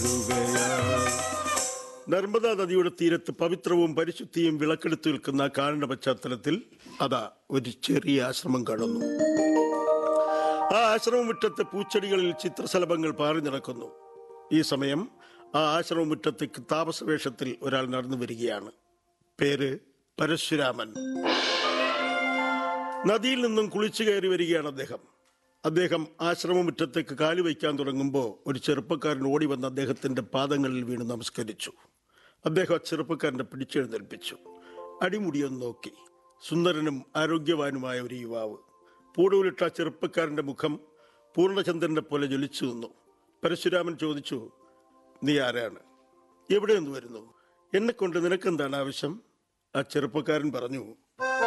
കയറുകയായി നർമ്മദാ നദിയുടെ തീരത്ത് പവിത്രവും പരിശുദ്ധിയും വിളക്കെടുത്തു നിൽക്കുന്ന കാരണ പശ്ചാത്തലത്തിൽ അതാ ഒരു ചെറിയ ആശ്രമം കാണുന്നു ആ ആശ്രമമുറ്റത്തെ പൂച്ചെടികളിൽ ചിത്രശലഭങ്ങൾ പാറി നടക്കുന്നു ഈ സമയം ആ ആശ്രമമുറ്റത്തേക്ക് താമസവേഷത്തിൽ ഒരാൾ നടന്നു വരികയാണ് പേര് പരശുരാമൻ നദിയിൽ നിന്നും കുളിച്ചു കയറി വരികയാണ് അദ്ദേഹം അദ്ദേഹം ആശ്രമമുറ്റത്തേക്ക് കാലു വയ്ക്കാൻ തുടങ്ങുമ്പോൾ ഒരു ചെറുപ്പക്കാരൻ ഓടി വന്ന് അദ്ദേഹത്തിന്റെ പാദങ്ങളിൽ വീണ് നമസ്കരിച്ചു അദ്ദേഹം ആ ചെറുപ്പക്കാരനെ പിടിച്ചെഴുന്നേൽപ്പിച്ചു അടിമുടിയൊന്ന് നോക്കി സുന്ദരനും ആരോഗ്യവാനുമായ ഒരു യുവാവ് പൂടൂലിട്ട ആ ചെറുപ്പക്കാരന്റെ മുഖം പൂർണ്ണചന്ദ്രനെ പോലെ ജ്വലിച്ചു നിന്നു പരശുരാമൻ ചോദിച്ചു നീ ആരാണ് എവിടെ നിന്ന് വരുന്നു എന്നെ കൊണ്ട് നിനക്കെന്താണ് ആവശ്യം ആ ചെറുപ്പക്കാരൻ പറഞ്ഞു